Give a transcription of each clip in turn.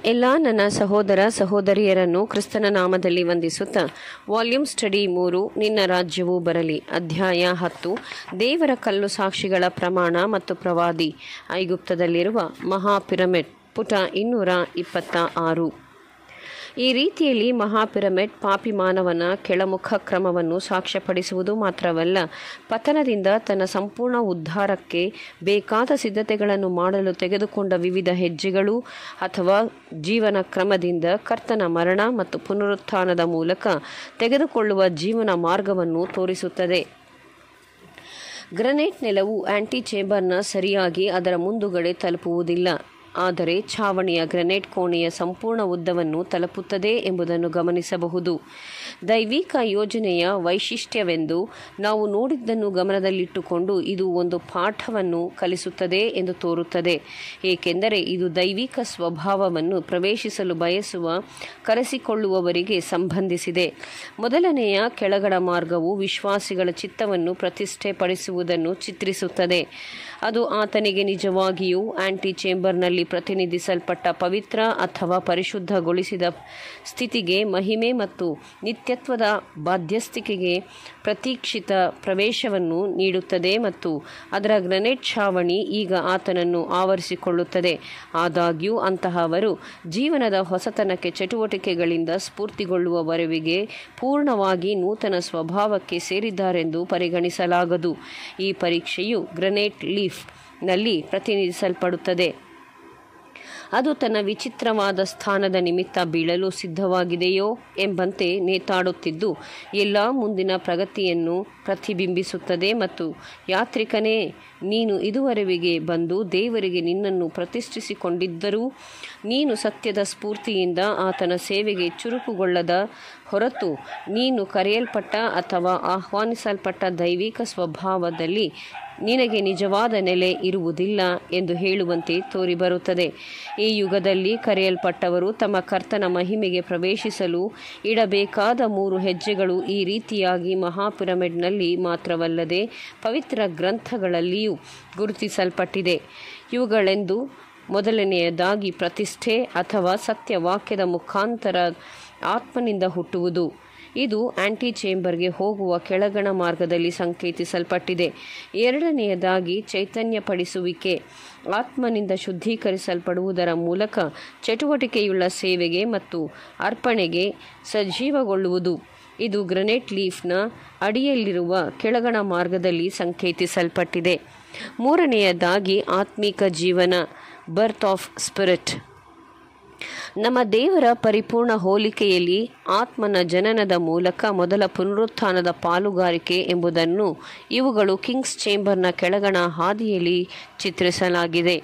ಎಲ್ಲ ನನ್ನ ಸಹೋದರ ಸಹೋದರಿಯರನ್ನು ಕ್ರಿಸ್ತನ ನಾಮದಲ್ಲಿ ವಂದಿಸುತ್ತಾ ವಾಲ್ಯೂಮ್ ಸ್ಟಡಿ ಮೂರು ನಿನ್ನ ರಾಜ್ಯವು ಬರಲಿ ಅಧ್ಯಾಯ ಹತ್ತು ದೇವರ ಕಲ್ಲು ಸಾಕ್ಷಿಗಳ ಪ್ರಮಾಣ ಮತ್ತು ಪ್ರವಾದಿ ಐಗುಪ್ತದಲ್ಲಿರುವ ಮಹಾ ಪಿರಮಿಡ್ ಪುಟ ಇನ್ನೂರ ಇಪ್ಪತ್ತ ಆರು ಈ ರೀತಿಯಲ್ಲಿ ಮಹಾಪಿರಮಿಡ್ ಪಾಪಿ ಮಾನವನ ಕೆಳಮುಖ ಕ್ರಮವನ್ನು ಸಾಕ್ಷ್ಯಪಡಿಸುವುದು ಮಾತ್ರವಲ್ಲ ಪತನದಿಂದ ತನ್ನ ಸಂಪೂರ್ಣ ಉದ್ಧಾರಕ್ಕೆ ಬೇಕಾದ ಸಿದ್ಧತೆಗಳನ್ನು ಮಾಡಲು ತೆಗೆದುಕೊಂಡ ವಿವಿಧ ಹೆಜ್ಜೆಗಳು ಅಥವಾ ಜೀವನ ಕ್ರಮದಿಂದ ಕರ್ತನ ಮರಣ ಮತ್ತು ಪುನರುತ್ಥಾನದ ಮೂಲಕ ತೆಗೆದುಕೊಳ್ಳುವ ಜೀವನ ಮಾರ್ಗವನ್ನು ತೋರಿಸುತ್ತದೆ ಗ್ರನೈಟ್ ನೆಲವು ಆಂಟಿ ಚೇಂಬರ್ನ ಸರಿಯಾಗಿ ಅದರ ಮುಂದುಗಡೆ ತಲುಪುವುದಿಲ್ಲ ಆದರೆ ಛಾವಣಿಯ ಗ್ರೆನೇಟ್ ಕೋಣೆಯ ಸಂಪೂರ್ಣ ಉದ್ದವನ್ನು ತಲುಪುತ್ತದೆ ಎಂಬುದನ್ನು ಗಮನಿಸಬಹುದು ದೈವಿಕ ಯೋಜನೆಯ ವೈಶಿಷ್ಟ್ಯವೆಂದು ನಾವು ನೋಡಿದ್ದನ್ನು ಗಮನದಲ್ಲಿಟ್ಟುಕೊಂಡು ಇದು ಒಂದು ಪಾಠವನ್ನು ಕಲಿಸುತ್ತದೆ ಎಂದು ತೋರುತ್ತದೆ ಏಕೆಂದರೆ ಇದು ದೈವಿಕ ಸ್ವಭಾವವನ್ನು ಪ್ರವೇಶಿಸಲು ಬಯಸುವ ಕರೆಸಿಕೊಳ್ಳುವವರಿಗೆ ಸಂಬಂಧಿಸಿದೆ ಮೊದಲನೆಯ ಕೆಳಗಡ ಮಾರ್ಗವು ವಿಶ್ವಾಸಿಗಳ ಚಿತ್ತವನ್ನು ಪ್ರತಿಷ್ಠೆಪಡಿಸುವುದನ್ನು ಚಿತ್ರಿಸುತ್ತದೆ ಅದು ಆತನಿಗೆ ನಿಜವಾಗಿಯೂ ಆಂಟಿ ಚೇಂಬರ್ನಲ್ಲಿ ಪ್ರತಿನಿಧಿಸಲ್ಪಟ್ಟ ಪವಿತ್ರ ಅಥವಾ ಪರಿಶುದ್ಧಗೊಳಿಸಿದ ಸ್ಥಿತಿಗೆ ಮಹಿಮೆ ಮತ್ತು ನಿತ್ಯತ್ವದ ಬಾಧ್ಯಸ್ಥಿಕೆಗೆ ಪ್ರತೀಕ್ಷಿತ ಪ್ರವೇಶವನ್ನು ನೀಡುತ್ತದೆ ಮತ್ತು ಅದರ ಗ್ರನೇಟ್ ಛಾವಣಿ ಈಗ ಆತನನ್ನು ಆವರಿಸಿಕೊಳ್ಳುತ್ತದೆ ಆದಾಗ್ಯೂ ಅಂತಹವರು ಜೀವನದ ಹೊಸತನಕ್ಕೆ ಚಟುವಟಿಕೆಗಳಿಂದ ಸ್ಫೂರ್ತಿಗೊಳ್ಳುವವರೆವಿಗೆ ಪೂರ್ಣವಾಗಿ ನೂತನ ಸ್ವಭಾವಕ್ಕೆ ಸೇರಿದ್ದಾರೆಂದು ಪರಿಗಣಿಸಲಾಗದು ಈ ಪರೀಕ್ಷೆಯು ಗ್ರನೇಟ್ ಲೀಫ್ ನಲ್ಲಿ ಪ್ರತಿನಿಧಿಸಲ್ಪಡುತ್ತದೆ ಅದು ತನ್ನ ವಿಚಿತ್ರವಾದ ಸ್ಥಾನದ ನಿಮಿತ್ತ ಬೀಳಲು ಸಿದ್ಧವಾಗಿದೆಯೋ ಎಂಬಂತೆ ನೇತಾಡುತ್ತಿದ್ದು ಎಲ್ಲ ಮುಂದಿನ ಪ್ರಗತಿಯನ್ನು ಪ್ರತಿಬಿಂಬಿಸುತ್ತದೆ ಮತ್ತು ಯಾತ್ರಿಕನೇ ನೀನು ಇದುವರೆವಿಗೆ ಬಂದು ದೇವರಿಗೆ ನಿನ್ನನ್ನು ಪ್ರತಿಷ್ಠಿಸಿಕೊಂಡಿದ್ದರೂ ನೀನು ಸತ್ಯದ ಸ್ಫೂರ್ತಿಯಿಂದ ಆತನ ಸೇವೆಗೆ ಚುರುಕುಗೊಳ್ಳದ ಹೊರತು ನೀನು ಕರೆಯಲ್ಪಟ್ಟ ಅಥವಾ ಆಹ್ವಾನಿಸಲ್ಪಟ್ಟ ದೈವಿಕ ಸ್ವಭಾವದಲ್ಲಿ ನಿನಗೆ ನಿಜವಾದ ನೆಲೆ ಇರುವುದಿಲ್ಲ ಎಂದು ಹೇಳುವಂತೆ ತೋರಿಬರುತ್ತದೆ ಈ ಯುಗದಲ್ಲಿ ಕರೆಯಲ್ಪಟ್ಟವರು ತಮ್ಮ ಕರ್ತನ ಮಹಿಮೆಗೆ ಪ್ರವೇಶಿಸಲು ಇಡಬೇಕಾದ ಮೂರು ಹೆಜ್ಜೆಗಳು ಈ ರೀತಿಯಾಗಿ ಮಹಾಪಿರಮಿಡ್ನಲ್ಲಿ ಮಾತ್ರವಲ್ಲದೆ ಪವಿತ್ರ ಗ್ರಂಥಗಳಲ್ಲಿಯೂ ಗುರುತಿಸಲ್ಪಟ್ಟಿದೆ ಇವುಗಳೆಂದು ಮೊದಲನೆಯದಾಗಿ ಪ್ರತಿಷ್ಠೆ ಅಥವಾ ಸತ್ಯವಾಕ್ಯದ ಮುಖಾಂತರ ಆತ್ಮನಿಂದ ಹುಟ್ಟುವುದು ಇದು ಆಂಟಿ ಚೇಂಬರ್ಗೆ ಹೋಗುವ ಕೆಳಗಣ ಮಾರ್ಗದಲ್ಲಿ ಸಂಕೇತಿಸಲ್ಪಟ್ಟಿದೆ ಎರಡನೆಯದಾಗಿ ಚೈತನ್ಯಪಡಿಸುವಿಕೆ ಆತ್ಮನಿಂದ ಶುದ್ಧೀಕರಿಸಲ್ಪಡುವುದರ ಮೂಲಕ ಚಟುವಟಿಕೆಯುಳ್ಳ ಸೇವೆಗೆ ಮತ್ತು ಅರ್ಪಣೆಗೆ ಸಜೀವಗೊಳ್ಳುವುದು ಇದು ಗ್ರನೇಟ್ ಲೀಫ್ನ ಅಡಿಯಲ್ಲಿರುವ ಕೆಳಗಣ ಮಾರ್ಗದಲ್ಲಿ ಸಂಕೇತಿಸಲ್ಪಟ್ಟಿದೆ ಮೂರನೆಯದಾಗಿ ಆತ್ಮಿಕ ಜೀವನ ಬರ್ತ್ ಆಫ್ ಸ್ಪಿರಿಟ್ ನಮ್ಮ ದೇವರ ಪರಿಪೂರ್ಣ ಹೋಲಿಕೆಯಲ್ಲಿ ಆತ್ಮನ ಜನನದ ಮೂಲಕ ಮೊದಲ ಪುನರುತ್ಥಾನದ ಪಾಲುಗಾರಿಕೆ ಎಂಬುದನ್ನು ಇವುಗಳು ಕಿಂಗ್ಸ್ ಚೇಂಬರ್ನ ಕೆಳಗಣ ಹಾದಿಯಲ್ಲಿ ಚಿತ್ರಿಸಲಾಗಿದೆ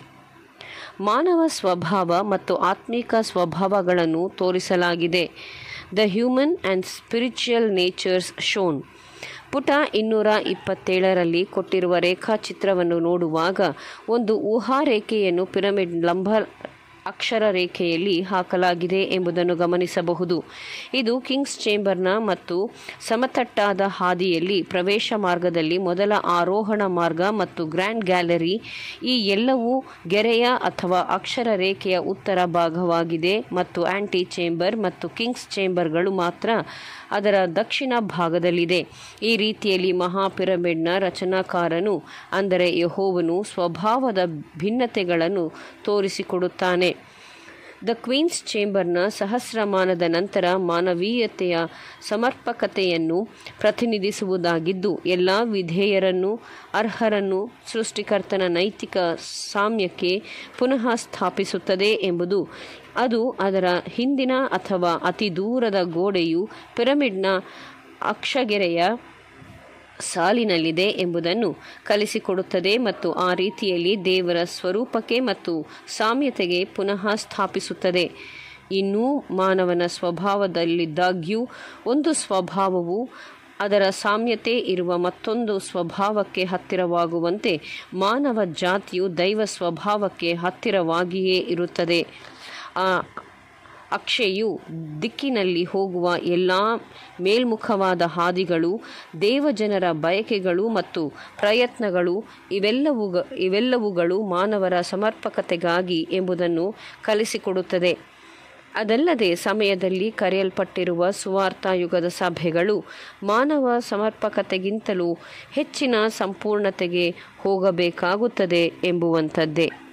ಮಾನವ ಸ್ವಭಾವ ಮತ್ತು ಆತ್ಮಿಕ ಸ್ವಭಾವಗಳನ್ನು ತೋರಿಸಲಾಗಿದೆ the human and spiritual natures shown ಪುಟ ಇನ್ನೂರ ಇಪ್ಪತ್ತೇಳರಲ್ಲಿ ಕೊಟ್ಟಿರುವ ರೇಖಾಚಿತ್ರವನ್ನು ನೋಡುವಾಗ ಒಂದು ಊಹಾರೇಖೆಯನ್ನು ಪಿರಮಿಡ್ ಲಂಬ ಅಕ್ಷರ ರೇಖೆಯಲ್ಲಿ ಹಾಕಲಾಗಿದೆ ಎಂಬುದನ್ನು ಗಮನಿಸಬಹುದು ಇದು ಕಿಂಗ್ಸ್ ಚೇಂಬರ್ನ ಮತ್ತು ಸಮತಟ್ಟಾದ ಹಾದಿಯಲ್ಲಿ ಪ್ರವೇಶ ಮಾರ್ಗದಲ್ಲಿ ಮೊದಲ ಆರೋಹಣ ಮಾರ್ಗ ಮತ್ತು ಗ್ರ್ಯಾಂಡ್ ಗ್ಯಾಲರಿ ಈ ಎಲ್ಲವೂ ಗೆರೆಯ ಅಥವಾ ಅಕ್ಷರ ರೇಖೆಯ ಉತ್ತರ ಭಾಗವಾಗಿದೆ ಮತ್ತು ಆಂಟಿ ಚೇಂಬರ್ ಮತ್ತು ಕಿಂಗ್ಸ್ ಚೇಂಬರ್ಗಳು ಮಾತ್ರ ಅದರ ದಕ್ಷಿಣ ಭಾಗದಲ್ಲಿದೆ ಈ ರೀತಿಯಲ್ಲಿ ಮಹಾಪಿರಮಿಡ್ನ ರಚನಾಕಾರನು ಅಂದರೆ ಯಹೋವನು ಸ್ವಭಾವದ ಭಿನ್ನತೆಗಳನ್ನು ತೋರಿಸಿಕೊಡುತ್ತಾನೆ ದ ಕ್ವೀನ್ಸ್ ಚೇಂಬರ್ನ ಸಹಸ್ರಮಾನದ ನಂತರ ಮಾನವೀಯತೆಯ ಸಮರ್ಪಕತೆಯನ್ನು ಪ್ರತಿನಿಧಿಸುವುದಾಗಿದ್ದು ಎಲ್ಲ ವಿಧೇಯರನ್ನು ಅರ್ಹರನ್ನು ಸೃಷ್ಟಿಕರ್ತನ ನೈತಿಕ ಸಾಮ್ಯಕ್ಕೆ ಪುನಃ ಸ್ಥಾಪಿಸುತ್ತದೆ ಎಂಬುದು ಅದು ಅದರ ಹಿಂದಿನ ಅಥವಾ ಅತಿ ದೂರದ ಗೋಡೆಯು ಪಿರಮಿಡ್ನ ಅಕ್ಷಗೆರೆಯ ಸಾಲಿನಲ್ಲಿದೆ ಎಂಬುದನ್ನು ಕಲಿಸಿಕೊಡುತ್ತದೆ ಮತ್ತು ಆ ರೀತಿಯಲ್ಲಿ ದೇವರ ಸ್ವರೂಪಕ್ಕೆ ಮತ್ತು ಸಾಮ್ಯತೆಗೆ ಪುನಃ ಸ್ಥಾಪಿಸುತ್ತದೆ ಇನ್ನೂ ಮಾನವನ ಸ್ವಭಾವದಲ್ಲಿದ್ದಾಗ್ಯೂ ಒಂದು ಸ್ವಭಾವವು ಅದರ ಸಾಮ್ಯತೆ ಇರುವ ಮತ್ತೊಂದು ಸ್ವಭಾವಕ್ಕೆ ಹತ್ತಿರವಾಗುವಂತೆ ಮಾನವ ಜಾತಿಯು ದೈವ ಸ್ವಭಾವಕ್ಕೆ ಹತ್ತಿರವಾಗಿಯೇ ಇರುತ್ತದೆ ಆ ಅಕ್ಷೆಯು ದಿಕ್ಕಿನಲ್ಲಿ ಹೋಗುವ ಎಲ್ಲ ಮೇಲ್ಮುಖವಾದ ಹಾದಿಗಳು ದೇವಜನರ ಬಯಕೆಗಳು ಮತ್ತು ಪ್ರಯತ್ನಗಳು ಇವೆಲ್ಲವು ಇವೆಲ್ಲವುಗಳು ಮಾನವರ ಸಮರ್ಪಕತೆಗಾಗಿ ಎಂಬುದನ್ನು ಕಲಿಸಿಕೊಡುತ್ತದೆ ಅದಲ್ಲದೆ ಸಮಯದಲ್ಲಿ ಕರೆಯಲ್ಪಟ್ಟಿರುವ ಸುವಾರ್ಥ ಯುಗದ ಸಭೆಗಳು ಮಾನವ ಸಮರ್ಪಕತೆಗಿಂತಲೂ ಹೆಚ್ಚಿನ ಸಂಪೂರ್ಣತೆಗೆ ಹೋಗಬೇಕಾಗುತ್ತದೆ ಎಂಬುವಂಥದ್ದೇ